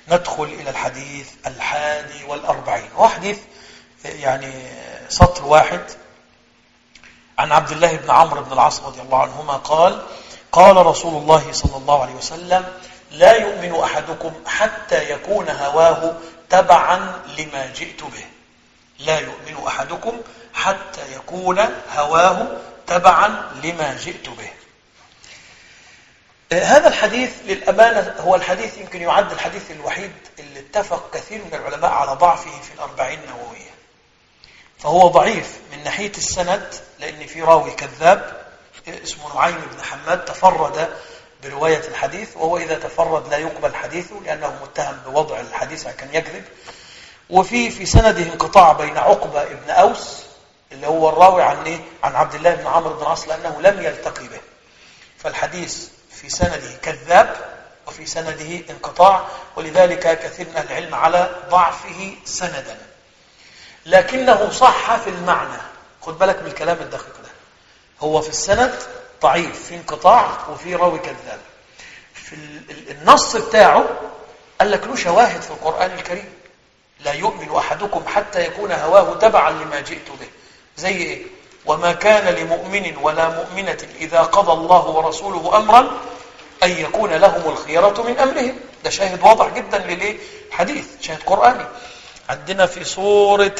ندخل إلى الحديث الحادي والأربعين هو حديث يعني سطر واحد عن عبد الله بن عمرو بن العاص رضي الله عنهما قال قال رسول الله صلى الله عليه وسلم لا يؤمن أحدكم حتى يكون هواه تبعا لما جئت به لا يؤمن أحدكم حتى يكون هواه تبعا لما جئت به هذا الحديث للأمانة هو الحديث يمكن يعد الحديث الوحيد اللي اتفق كثير من العلماء على ضعفه في الأربعين النووية فهو ضعيف من ناحية السند لأن في راوي كذاب اسمه نعيم بن حماد تفرد برواية الحديث وهو إذا تفرد لا يقبل حديثه لأنه متهم بوضع الحديث كان يكذب وفي في سنده انقطاع بين عقبة ابن أوس اللي هو الراوي عن إيه؟ عن عبد الله بن عمرو بن العاص لأنه لم يلتقي به فالحديث في سنده كذاب وفي سنده انقطاع ولذلك كثير من العلم على ضعفه سندا لكنه صح في المعنى خد بالك من الكلام الدقيق ده هو في السند ضعيف في انقطاع وفي راوي كذاب في النص بتاعه قال لك له شواهد في القرآن الكريم لا يؤمن أحدكم حتى يكون هواه تبعا لما جئت به زي إيه وما كان لمؤمن ولا مؤمنة إذا قضى الله ورسوله أمرا أن يكون لهم الخيرة من أمرهم ده شاهد واضح جدا للحديث شاهد قرآني عندنا في سورة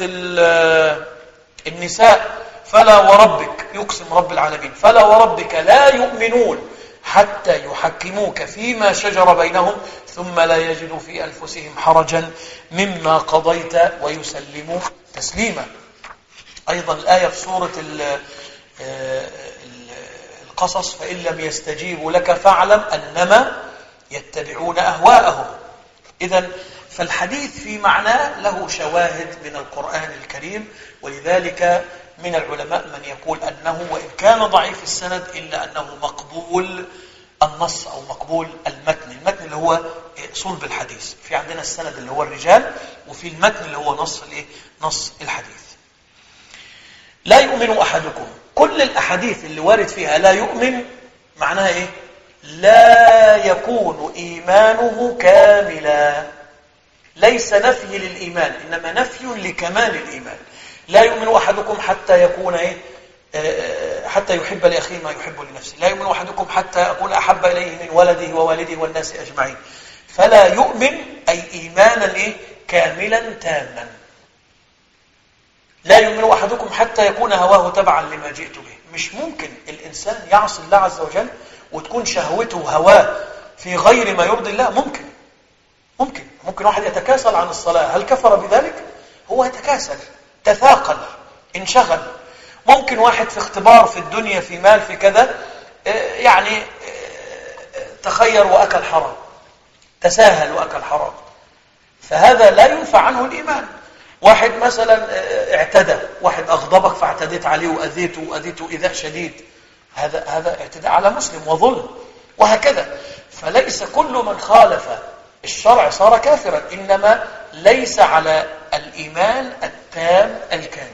النساء فلا وربك يقسم رب العالمين فلا وربك لا يؤمنون حتى يحكموك فيما شجر بينهم ثم لا يجدوا في أنفسهم حرجا مما قضيت ويسلموا تسليما أيضا الآية في سورة القصص فإن لم يستجيبوا لك فاعلم أنما يتبعون أهواءهم إذا فالحديث في معناه له شواهد من القرآن الكريم ولذلك من العلماء من يقول أنه وإن كان ضعيف السند إلا أنه مقبول النص أو مقبول المتن المتن اللي هو صلب الحديث في عندنا السند اللي هو الرجال وفي المتن اللي هو نص الايه نص الحديث لا يؤمن أحدكم كل الأحاديث اللي وارد فيها لا يؤمن معناها إيه لا يكون إيمانه كاملا ليس نفي للإيمان إنما نفي لكمال الإيمان لا يؤمن أحدكم حتى يكون إيه حتى يحب لأخيه ما يحب لنفسه لا يؤمن أحدكم حتى أكون أحب إليه من ولده ووالده والناس أجمعين فلا يؤمن أي إيمانا إيه؟ كاملا تاما لا يؤمن أحدكم حتى يكون هواه تبعا لما جئت به مش ممكن الإنسان يعصي الله عز وجل وتكون شهوته هواه في غير ما يرضي الله ممكن ممكن ممكن واحد يتكاسل عن الصلاة هل كفر بذلك؟ هو يتكاسل تثاقل انشغل ممكن واحد في اختبار في الدنيا في مال في كذا يعني تخير وأكل حرام تساهل وأكل حرام فهذا لا ينفع عنه الإيمان واحد مثلا اعتدى واحد أغضبك فاعتديت عليه وأذيته وأذيته إذاء شديد هذا هذا اعتداء على مسلم وظلم وهكذا فليس كل من خالف الشرع صار كافرا إنما ليس على الإيمان التام الكامل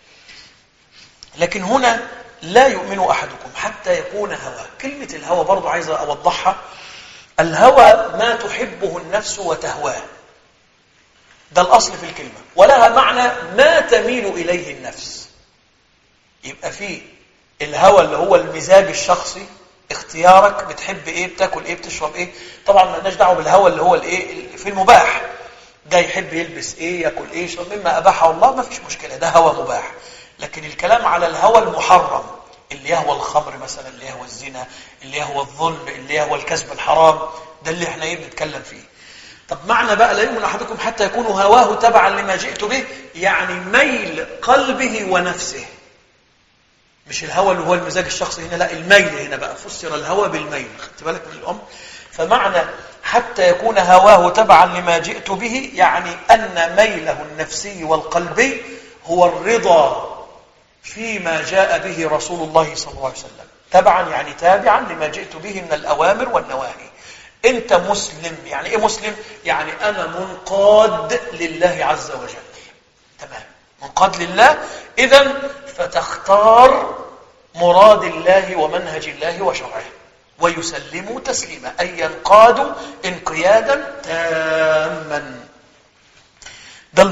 لكن هنا لا يؤمن أحدكم حتى يكون هوى كلمة الهوى برضو عايزة أوضحها الهوى ما تحبه النفس وتهواه ده الأصل في الكلمة ولها معنى ما تميل إليه النفس يبقى في الهوى اللي هو المزاج الشخصي اختيارك بتحب ايه بتاكل ايه بتشرب ايه طبعا ما لناش دعوه بالهوى اللي هو الايه في المباح ده يحب يلبس ايه ياكل ايه يشرب مما اباحه الله ما فيش مشكله ده هوى مباح لكن الكلام على الهوى المحرم اللي يهوى الخمر مثلا اللي يهوى الزنا اللي يهوى الظلم اللي يهوى الكسب الحرام ده اللي احنا ايه بنتكلم فيه طب معنى بقى لا يؤمن احدكم حتى يكون هواه تبعا لما جئت به يعني ميل قلبه ونفسه مش الهوى اللي هو المزاج الشخصي هنا لا الميل هنا بقى فسر الهوى بالميل خدت بالك من الأم فمعنى حتى يكون هواه تبعا لما جئت به يعني أن ميله النفسي والقلبي هو الرضا فيما جاء به رسول الله صلى الله عليه وسلم تبعا يعني تابعا لما جئت به من الأوامر والنواهي أنت مسلم يعني إيه مسلم؟ يعني أنا منقاد لله عز وجل تمام منقاد لله إذا فتختار مراد الله ومنهج الله وشرعه ويسلموا تسليما أي ينقادوا انقيادا تاما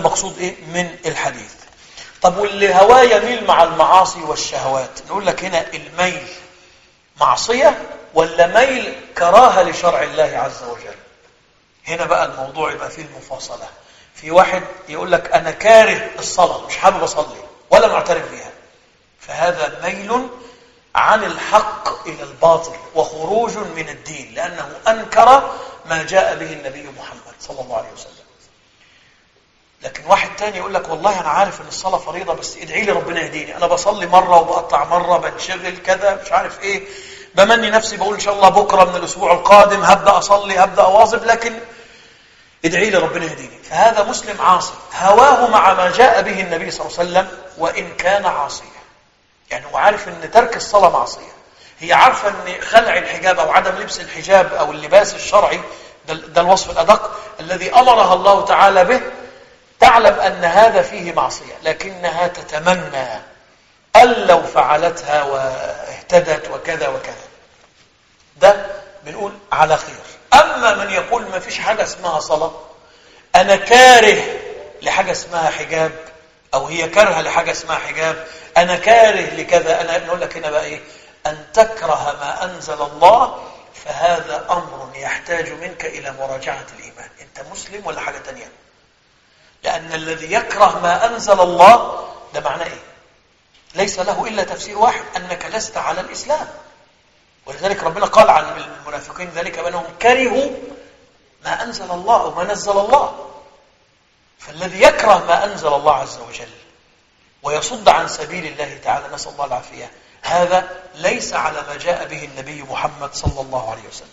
المقصود إيه من الحديث طب واللي هواه يميل مع المعاصي والشهوات نقول لك هنا الميل معصية ولا ميل كراهة لشرع الله عز وجل هنا بقى الموضوع يبقى فيه المفاصلة في واحد يقول لك أنا كاره الصلاة مش حابب أصلي ولا معترف بها فهذا ميل عن الحق إلى الباطل وخروج من الدين لأنه أنكر ما جاء به النبي محمد صلى الله عليه وسلم لكن واحد تاني يقول لك والله أنا عارف أن الصلاة فريضة بس ادعي لي ربنا يهديني أنا بصلي مرة وبقطع مرة بنشغل كذا مش عارف إيه بمني نفسي بقول إن شاء الله بكرة من الأسبوع القادم هبدأ أصلي هبدأ أواظب لكن ادعي لي ربنا يهديني فهذا مسلم عاصي هواه مع ما جاء به النبي صلى الله عليه وسلم وإن كان عاصيا يعني هو عارف أن ترك الصلاة معصية هي عارفة أن خلع الحجاب أو عدم لبس الحجاب أو اللباس الشرعي ده, ده الوصف الأدق الذي أمرها الله تعالى به تعلم أن هذا فيه معصية لكنها تتمنى أن لو فعلتها واهتدت وكذا وكذا ده بنقول على خير أما من يقول ما فيش حاجة اسمها صلاة أنا كاره لحاجة اسمها حجاب أو هي كارهة لحاجة اسمها حجاب أنا كاره لكذا أنا نقول لك هنا بقى إيه أن تكره ما أنزل الله فهذا أمر يحتاج منك إلى مراجعة الإيمان أنت مسلم ولا حاجة تانية لأن الذي يكره ما أنزل الله ده معناه إيه ليس له إلا تفسير واحد أنك لست على الإسلام ولذلك ربنا قال عن المنافقين ذلك بأنهم كرهوا ما أنزل الله وما نزل الله فالذي يكره ما أنزل الله عز وجل ويصد عن سبيل الله تعالى نسأل الله العافية هذا ليس على ما جاء به النبي محمد صلى الله عليه وسلم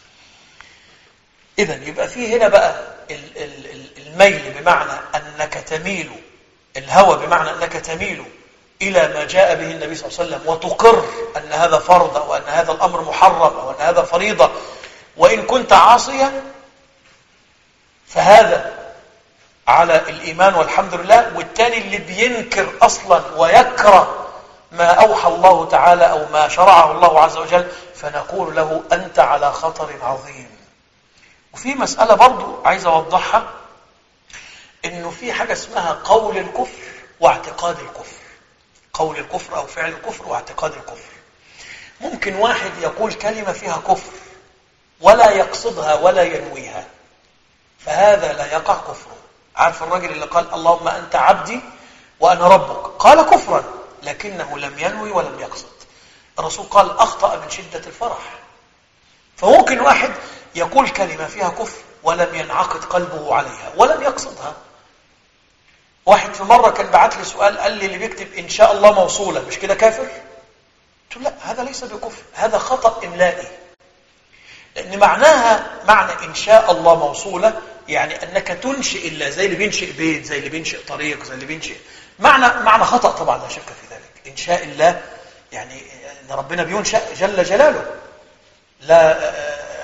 إذا يبقى فيه هنا بقى الميل بمعنى أنك تميل الهوى بمعنى أنك تميل إلى ما جاء به النبي صلى الله عليه وسلم وتقر أن هذا فرض أو أن هذا الأمر محرم أو أن هذا فريضة وإن كنت عاصيا فهذا على الإيمان والحمد لله والتاني اللي بينكر أصلا ويكره ما أوحى الله تعالى أو ما شرعه الله عز وجل فنقول له أنت على خطر عظيم وفي مسألة برضو عايز أوضحها إنه في حاجة اسمها قول الكفر واعتقاد الكفر قول الكفر أو فعل الكفر واعتقاد الكفر ممكن واحد يقول كلمة فيها كفر ولا يقصدها ولا ينويها فهذا لا يقع كفره عارف الرجل اللي قال اللهم أنت عبدي وأنا ربك قال كفرا لكنه لم ينوي ولم يقصد الرسول قال أخطأ من شدة الفرح فممكن واحد يقول كلمة فيها كفر ولم ينعقد قلبه عليها ولم يقصدها واحد في مرة كان بعت لي سؤال قال لي اللي بيكتب إن شاء الله موصولة مش كده كافر؟ قلت له لا هذا ليس بكفر هذا خطأ إملائي لأن معناها معنى إن شاء الله موصولة يعني أنك تنشئ الله زي اللي بينشئ بيت زي اللي بينشئ طريق زي اللي بينشئ معنى معنى خطأ طبعا لا شك في ذلك إن شاء الله يعني أن ربنا بينشأ جل جلاله لا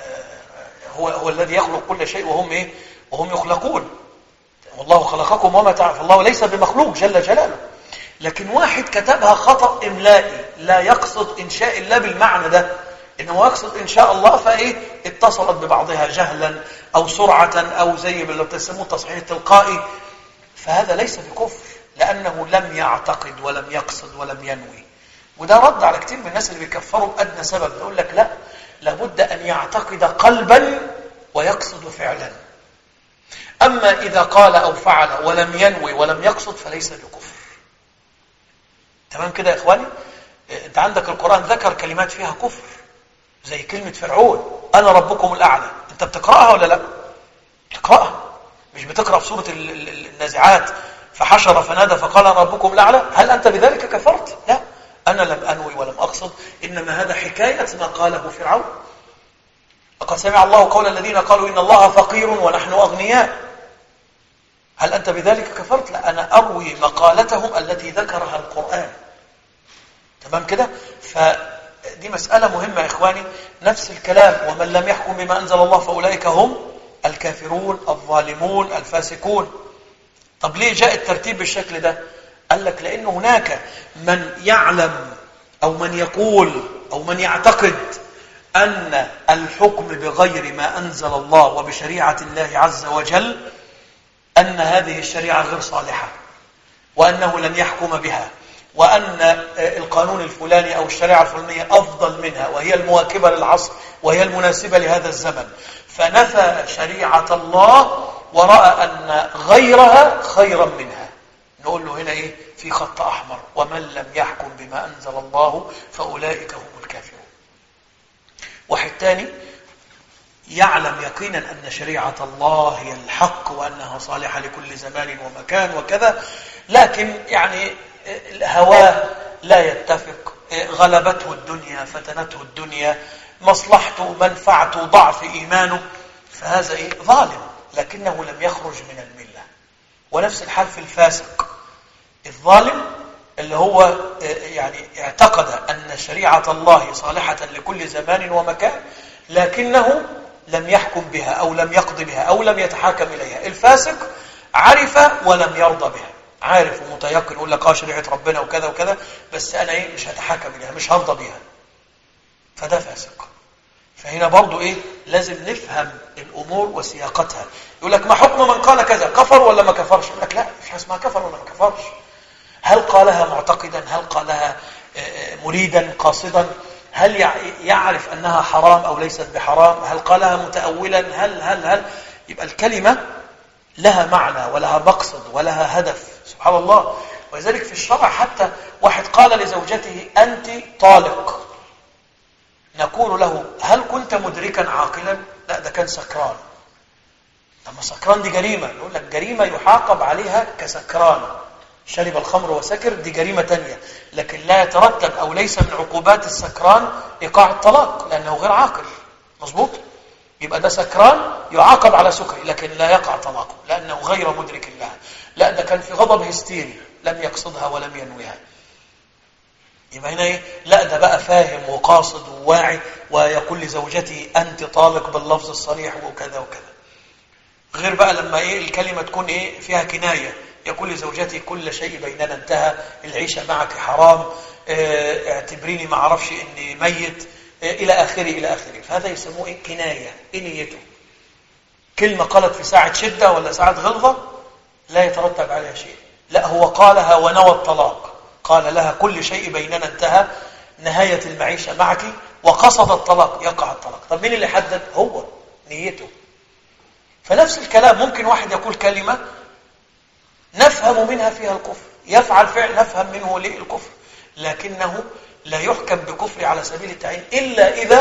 هو هو الذي يخلق كل شيء وهم ايه وهم يخلقون والله خلقكم وما تعرف الله ليس بمخلوق جل جلاله لكن واحد كتبها خطأ إملائي لا يقصد إنشاء الله بالمعنى ده إنه يقصد إن شاء الله فإيه اتصلت ببعضها جهلا أو سرعة أو زي اللي بتسموه التصحيح التلقائي فهذا ليس بكفر لأنه لم يعتقد ولم يقصد ولم ينوي وده رد على كتير من الناس اللي بيكفروا بأدنى سبب يقول لك لا لابد أن يعتقد قلبا ويقصد فعلا أما إذا قال أو فعل ولم ينوي ولم يقصد فليس بكفر تمام كده يا إخواني أنت عندك القرآن ذكر كلمات فيها كفر زي كلمة فرعون أنا ربكم الأعلى أنت بتقرأها ولا لا بتقرأها مش بتقرأ في سورة النازعات فحشر فنادى فقال أنا ربكم الأعلى هل أنت بذلك كفرت لا أنا لم أنوي ولم أقصد إنما هذا حكاية ما قاله فرعون لقد سمع الله قول الذين قالوا إن الله فقير ونحن أغنياء هل أنت بذلك كفرت؟ لا أنا أروي مقالتهم التي ذكرها القرآن تمام كده؟ فدي مسألة مهمة يا إخواني نفس الكلام ومن لم يحكم بما أنزل الله فأولئك هم الكافرون الظالمون الفاسقون طب ليه جاء الترتيب بالشكل ده؟ قال لك لأن هناك من يعلم أو من يقول أو من يعتقد أن الحكم بغير ما أنزل الله وبشريعة الله عز وجل أن هذه الشريعة غير صالحة وأنه لم يحكم بها وأن القانون الفلاني أو الشريعة الفلانية أفضل منها وهي المواكبة للعصر وهي المناسبة لهذا الزمن فنفى شريعة الله ورأى أن غيرها خيرا منها نقول له هنا إيه في خط أحمر ومن لم يحكم بما أنزل الله فأولئك هم الكافرون واحد تاني يعلم يقينا أن شريعة الله هي الحق وأنها صالحة لكل زمان ومكان وكذا لكن يعني هواه لا يتفق غلبته الدنيا فتنته الدنيا مصلحته منفعته ضعف إيمانه فهذا إيه؟ ظالم لكنه لم يخرج من الملة ونفس الحال في الفاسق الظالم اللي هو يعني اعتقد أن شريعة الله صالحة لكل زمان ومكان لكنه لم يحكم بها أو لم يقضي بها أو لم يتحاكم إليها الفاسق عرف ولم يرضى بها عارف ومتيقن يقول لك اه شريعه ربنا وكذا وكذا بس انا ايه مش هتحاكم اليها مش هرضى بيها فده فاسق فهنا برضو ايه لازم نفهم الامور وسياقتها يقول لك ما حكم من قال كذا كفر ولا ما كفرش يقول لك لا مش اسمها كفر ولا ما كفرش هل قالها معتقدا هل قالها مريدا قاصدا هل يعرف انها حرام او ليست بحرام هل قالها متاولا هل هل هل يبقى الكلمه لها معنى ولها مقصد ولها هدف سبحان الله ولذلك في الشرع حتى واحد قال لزوجته أنت طالق نقول له هل كنت مدركا عاقلا لا ده كان سكران لما سكران دي جريمة نقول لك جريمة يحاقب عليها كسكران شرب الخمر وسكر دي جريمة تانية لكن لا يترتب أو ليس من عقوبات السكران إيقاع الطلاق لأنه غير عاقل مظبوط يبقى ده سكران يعاقب على سكره لكن لا يقع طلاقه لأنه غير مدرك لها لا ده كان في غضب هستيري لم يقصدها ولم ينويها يبقى هنا ايه لا ده بقى فاهم وقاصد وواعي ويقول لزوجتي انت طالق باللفظ الصريح وكذا وكذا غير بقى لما ايه الكلمه تكون ايه فيها كنايه يقول لزوجتي كل شيء بيننا انتهى العيشه معك حرام اه اعتبريني ما اعرفش اني ميت اه الى اخره الى اخره فهذا يسموه ايه كنايه ايه نيته كلمه قالت في ساعه شده ولا ساعه غلظه لا يترتب عليها شيء لا هو قالها ونوى الطلاق قال لها كل شيء بيننا انتهى نهاية المعيشة معك وقصد الطلاق يقع الطلاق طب مين اللي حدد هو نيته فنفس الكلام ممكن واحد يقول كلمة نفهم منها فيها الكفر يفعل فعل نفهم منه ليه الكفر لكنه لا يحكم بكفر على سبيل التعيين إلا إذا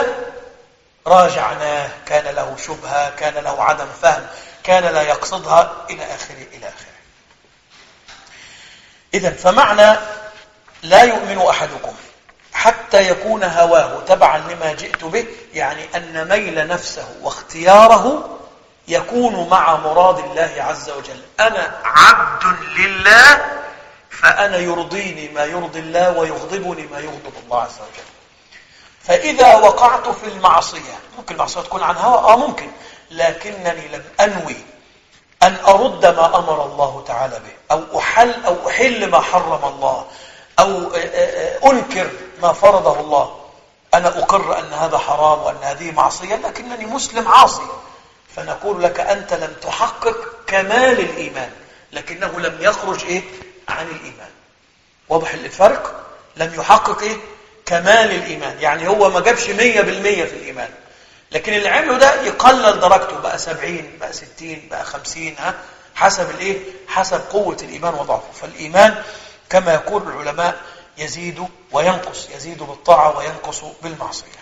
راجعناه كان له شبهة كان له عدم فهم كان لا يقصدها إلى آخره إلى آخره إذا فمعنى لا يؤمن أحدكم حتى يكون هواه تبعا لما جئت به يعني أن ميل نفسه واختياره يكون مع مراد الله عز وجل أنا عبد لله فأنا يرضيني ما يرضي الله ويغضبني ما يغضب الله عز وجل فإذا وقعت في المعصية ممكن المعصية تكون عن هوى آه ممكن لكنني لم أنوي أن أرد ما أمر الله تعالى به أو أحل أو أحل ما حرم الله أو أنكر ما فرضه الله أنا أقر أن هذا حرام وأن هذه معصية لكنني مسلم عاصي فنقول لك أنت لم تحقق كمال الإيمان لكنه لم يخرج إيه عن الإيمان واضح الفرق لم يحقق إيه كمال الإيمان يعني هو ما جابش مية بالمية في الإيمان لكن اللي عمله ده يقلل درجته بقى سبعين بقى ستين بقى خمسين ها حسب الايه حسب قوة الإيمان وضعفه فالإيمان كما يقول العلماء يزيد وينقص يزيد بالطاعة وينقص بالمعصية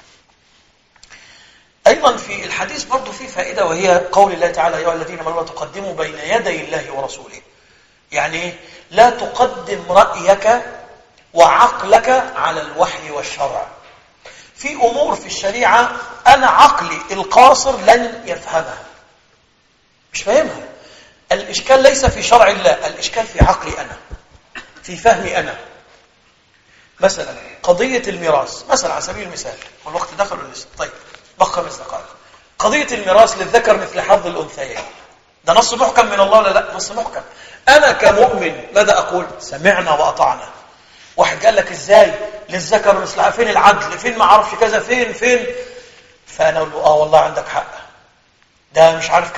أيضا في الحديث برضو في فائدة وهي قول الله تعالى يا الذين امنوا تقدموا بين يدي الله ورسوله يعني لا تقدم رأيك وعقلك على الوحي والشرع في أمور في الشريعة أنا عقلي القاصر لن يفهمها مش فاهمها الإشكال ليس في شرع الله الإشكال في عقلي أنا في فهمي أنا مثلا قضية الميراث مثلا على سبيل المثال والوقت دخل لسه طيب بقى خمس دقائق قضية الميراث للذكر مثل حظ الأنثيين ده نص محكم من الله ولا لا نص محكم أنا كمؤمن ماذا أقول سمعنا وأطعنا واحد قال لك ازاي للذكر مثل فين العدل فين ما اعرفش كذا فين فين فانا اقول له اه والله عندك حق ده مش عارف كذا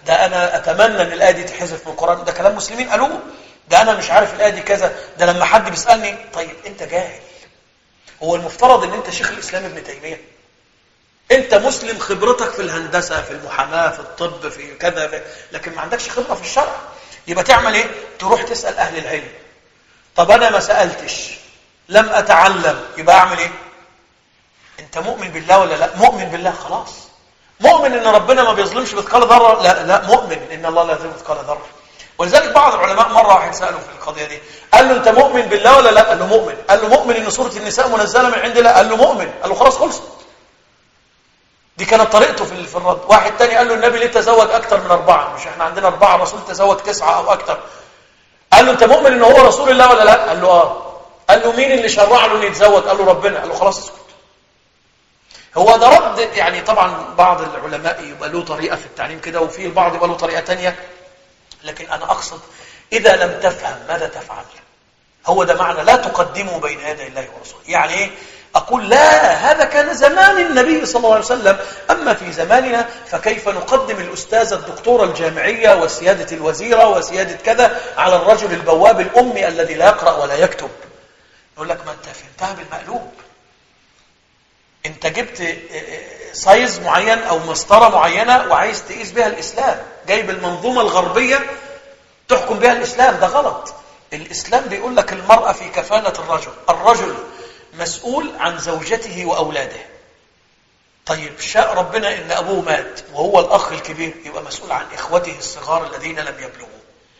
ده أنا أتمنى أن الآية دي تحذف من القرآن ده كلام مسلمين قالوه ده أنا مش عارف الآية دي كذا ده لما حد بيسألني طيب أنت جاهل هو المفترض أن أنت شيخ الإسلام ابن تيمية أنت مسلم خبرتك في الهندسة في المحاماة في الطب في كذا في... لكن ما عندكش خبرة في الشرع يبقى تعمل إيه؟ تروح تسأل أهل العلم طب أنا ما سألتش لم أتعلم يبقى أعمل إيه؟ أنت مؤمن بالله ولا لا؟ مؤمن بالله خلاص مؤمن ان ربنا ما بيظلمش مثقال ذره لا لا مؤمن ان الله لا يظلم مثقال ذره ولذلك بعض العلماء مره واحد ساله في القضيه دي قال له انت مؤمن بالله ولا لا قال له مؤمن قال له مؤمن ان سوره النساء منزله من عند الله قال له مؤمن قال له خلاص خلصت دي كانت طريقته في في الرد واحد تاني قال له النبي ليه تزوج اكتر من اربعه مش احنا عندنا اربعه رسول تزوج تسعه او اكتر قال له انت مؤمن ان هو رسول الله ولا لا قال له اه قال له مين اللي شرع له انه يتزوج قال له ربنا قال له خلاص اسكت هو ده رد يعني طبعا بعض العلماء يبقى له طريقة في التعليم كده وفي البعض يبقى له طريقة تانية لكن أنا أقصد إذا لم تفهم ماذا تفعل هو ده معنى لا تقدموا بين يدي الله ورسوله يعني إيه أقول لا هذا كان زمان النبي صلى الله عليه وسلم أما في زماننا فكيف نقدم الأستاذة الدكتورة الجامعية وسيادة الوزيرة وسيادة كذا على الرجل البواب الأمي الذي لا يقرأ ولا يكتب يقول لك ما أنت فهمتها بالمقلوب انت جبت سايز معين او مسطره معينه وعايز تقيس بها الاسلام جايب المنظومه الغربيه تحكم بها الاسلام ده غلط الاسلام بيقول لك المراه في كفاله الرجل الرجل مسؤول عن زوجته واولاده طيب شاء ربنا ان ابوه مات وهو الاخ الكبير يبقى مسؤول عن اخوته الصغار الذين لم يبلغوا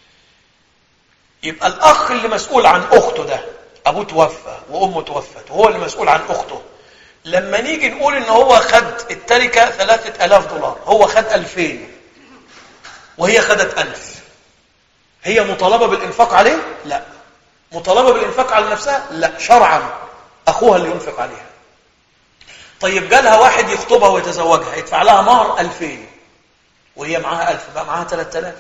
يبقى الاخ اللي مسؤول عن اخته ده ابوه توفى وامه توفت وهو اللي مسؤول عن اخته لما نيجي نقول ان هو خد التركة ثلاثة الاف دولار هو خد الفين وهي خدت الف هي مطالبة بالانفاق عليه لا مطالبة بالانفاق على نفسها لا شرعا اخوها اللي ينفق عليها طيب جالها واحد يخطبها ويتزوجها يدفع لها مهر الفين وهي معاها الف بقى معاها ثلاثة الاف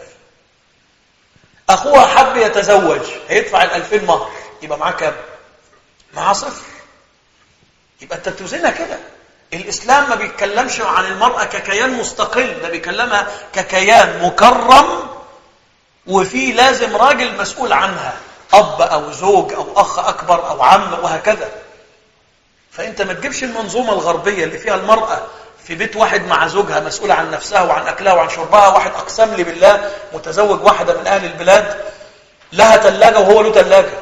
اخوها حب يتزوج هيدفع الالفين مهر يبقى معاه كام معاه صفر يبقى انت بتوزنها كده الاسلام ما بيتكلمش عن المراه ككيان مستقل ده بيكلمها ككيان مكرم وفي لازم راجل مسؤول عنها اب او زوج او اخ اكبر او عم وهكذا فانت ما تجيبش المنظومه الغربيه اللي فيها المراه في بيت واحد مع زوجها مسؤوله عن نفسها وعن اكلها وعن شربها واحد اقسم لي بالله متزوج واحده من اهل البلاد لها ثلاجه وهو له ثلاجه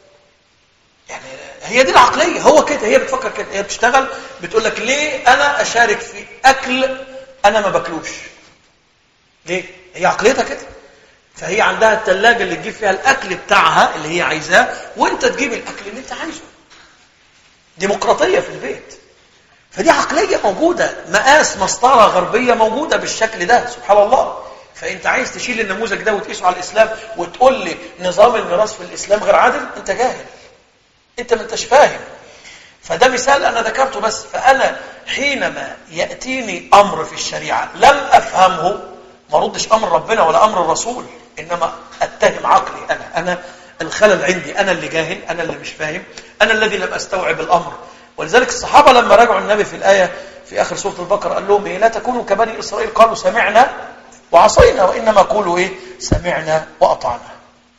هي دي العقلية هو كده هي بتفكر كده هي بتشتغل بتقول لك ليه أنا أشارك في أكل أنا ما باكلوش ليه؟ هي عقليتها كده فهي عندها الثلاجة اللي تجيب فيها الأكل بتاعها اللي هي عايزاه وأنت تجيب الأكل اللي أنت عايزه ديمقراطية في البيت فدي عقلية موجودة مقاس مسطرة غربية موجودة بالشكل ده سبحان الله فأنت عايز تشيل النموذج ده وتقيسه على الإسلام وتقول لي نظام الميراث في الإسلام غير عادل أنت جاهل انت ما انتش فاهم فده مثال انا ذكرته بس فانا حينما ياتيني امر في الشريعه لم افهمه ما ردش امر ربنا ولا امر الرسول انما اتهم عقلي انا انا الخلل عندي انا اللي جاهل انا اللي مش فاهم انا الذي لم استوعب الامر ولذلك الصحابه لما راجعوا النبي في الايه في اخر سوره البقره قال لهم ايه لا تكونوا كبني اسرائيل قالوا سمعنا وعصينا وانما قولوا ايه سمعنا واطعنا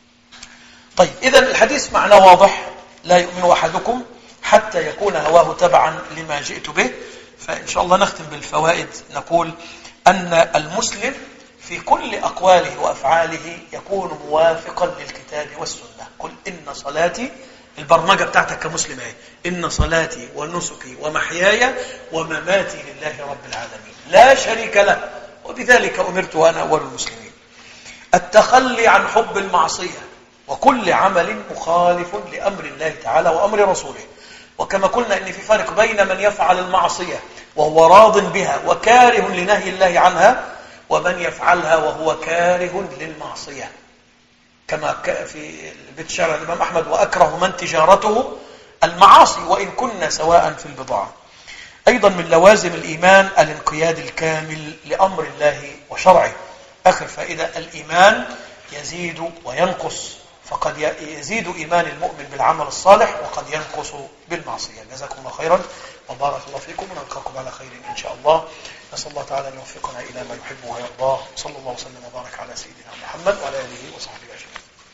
طيب اذا الحديث معناه واضح لا يؤمن أحدكم حتى يكون هواه تبعا لما جئت به فإن شاء الله نختم بالفوائد نقول أن المسلم في كل أقواله وأفعاله يكون موافقا للكتاب والسنة قل إن صلاتي البرمجة بتاعتك كمسلم اهي إن صلاتي ونسكي ومحياي ومماتي لله رب العالمين لا شريك له وبذلك أمرت وأنا أول المسلمين التخلي عن حب المعصية وكل عمل مخالف لأمر الله تعالى وأمر رسوله وكما قلنا إن في فرق بين من يفعل المعصية وهو راض بها وكاره لنهي الله عنها ومن يفعلها وهو كاره للمعصية كما في بيت شرع الإمام أحمد وأكره من تجارته المعاصي وإن كنا سواء في البضاعة أيضا من لوازم الإيمان الانقياد الكامل لأمر الله وشرعه آخر فائدة الإيمان يزيد وينقص فقد يزيد إيمان المؤمن بالعمل الصالح وقد ينقص بالمعصية جزاكم الله خيرا وبارك الله فيكم ونلقاكم على خير إن شاء الله نسأل الله تعالى أن يوفقنا إلى ما يحب ويرضاه صلى الله وسلم وبارك على سيدنا محمد وعلى آله وصحبه